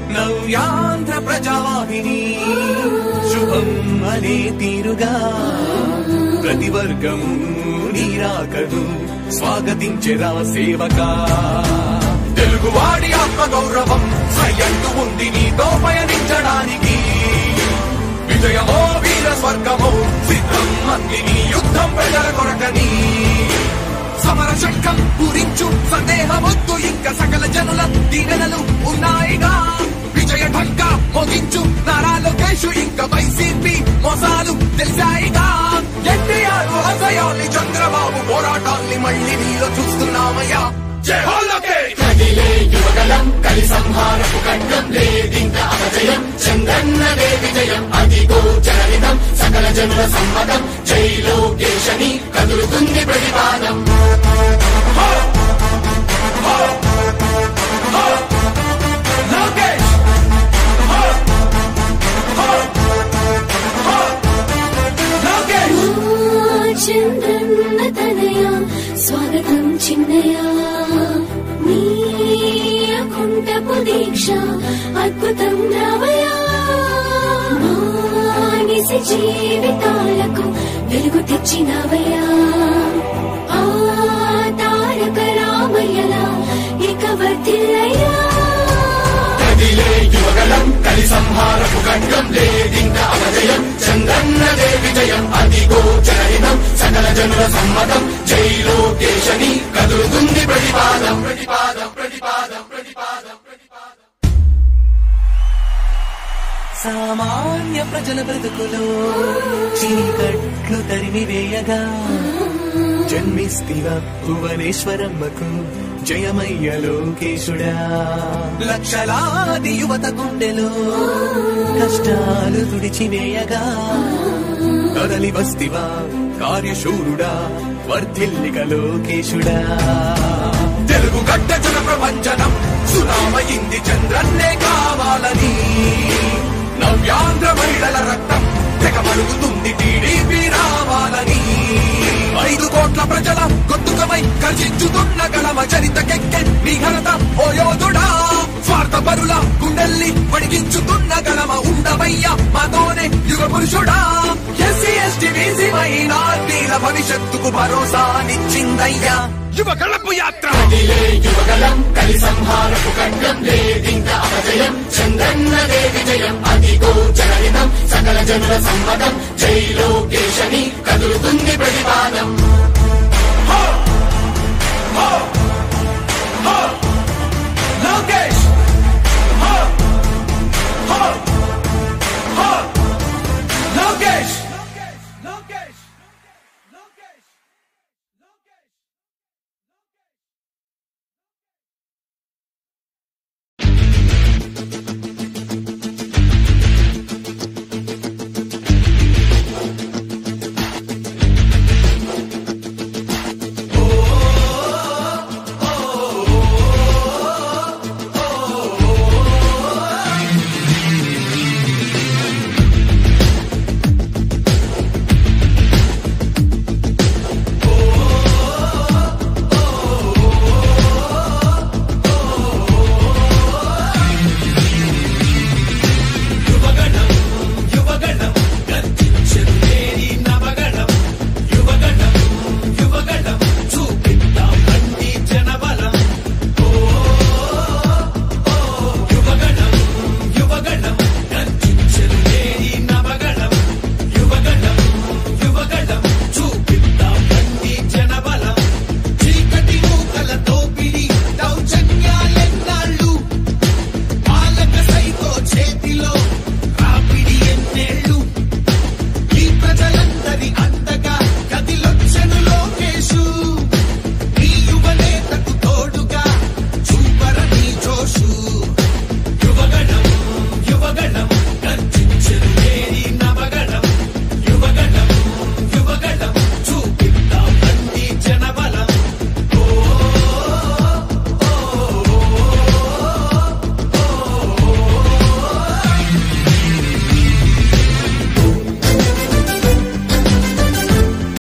నవ్యాంధ్ర ప్రజావాహిని శుభం అనే తీరుగా ప్రతి వర్గం నీరాకను స్వాగతించెరా సేవకా తెలుగువాడి ఆత్మ గౌరవం సయ్యంటూ ఉంది నీతో పయనించడానికి విజయమో వీర స్వర్గమో సిద్ధం మందిని యుద్ధం ప్రజల కొరకని సమర శంఖం పూరించు సందేహమొద్దు ఇంకా సకల జనుల దీవెనలు ఉన్నాయిగా విజయ ఢంకా మోగించు నారా లోకేష్ ఇంకా వైసీపీ మోసాలు తెలిసాయిగా ఎన్టీఆర్ ఆశయాల్ని చంద్రబాబు పోరాటాల్ని మళ్ళీ నీలో చూస్తున్నామయ్యా జై హో లోకేష్ కదిలే యువగలం కలి సంహారపు ఖడ్గం లేదింక అపజయం చంద్రన్నదే విజయం అదిగో జనహితం సకల జనుల సమ్మతం జై లోకేశని కదులుతుంది ప్రతిపాదం లోకేష్ లోకేష్ చంద్రన్న తనయ స్వాగతం చిన్నయ నీకుంటపు దీక్ష అద్భుతం రావయా మానిసి జీవితాలకు వెలుగు తెచ్చినవయ్యా ఆ తారక రామయ్యలా ఇక వర్తిల్లయ్యా కదిలే యువగలం కలి సంహారపు ఖడ్గం లేదింక అపజయం చంద్రన్నదే విజయం అదిగో జనహితం సకల జనుల సమ్మతం జై లోకేశని కదులుతుంది ప్రతిపాదం ప్రతిపాదం ప్రతిపాదం ప్రతిపాదం ప్రతిపాదం సామాన్య ప్రజల బ్రతుకులో చీకట్లు తరిమి వేయగా జన్మిస్తివ భువనేశ్వరమ్మకు జయమయ్య లోకేశుడా లక్షలాది యువత గుండెలో కష్టాలు తుడిచివేయగా కదలి వస్తివా కార్యశూరుడా వర్ధిల్లిక లోకేశుడా తెలుగు గడ్డ జన ప్రపంచనం సునామయింది చంద్రన్నే కావాలని నవ్యాంధ్ర మహిళల రక్తం తెగమడుగుతుంది టీడీపీ రావాలని ఐదు కోట్ల ప్రజల గొంతుకమై గర్జించుతున్న గళమ చరితకెక్కె నీ ఘనత ఓ యోధుడా స్వార్థ పరుల గుండెల్ని వణికించుతున్న గళమ ఉండవయ్యా మాతోనే యుగ పురుషుడా ఎస్సీ ఎస్టీ బీసీ మైనార్టీల భవిష్యత్తుకు భరోసానిచ్చిందయ్యా యువ గళపు యాత్ర కదిలే యువగలం కలి సంహారపు ఖడ్గం లేదింక అపజయం చంద్రన్నదే విజయం అదిగో జనహితం సకల జనుల సమ్మతం జై లోకేశని కదులుతుంది ప్రతిపాదం హో! హో! హో!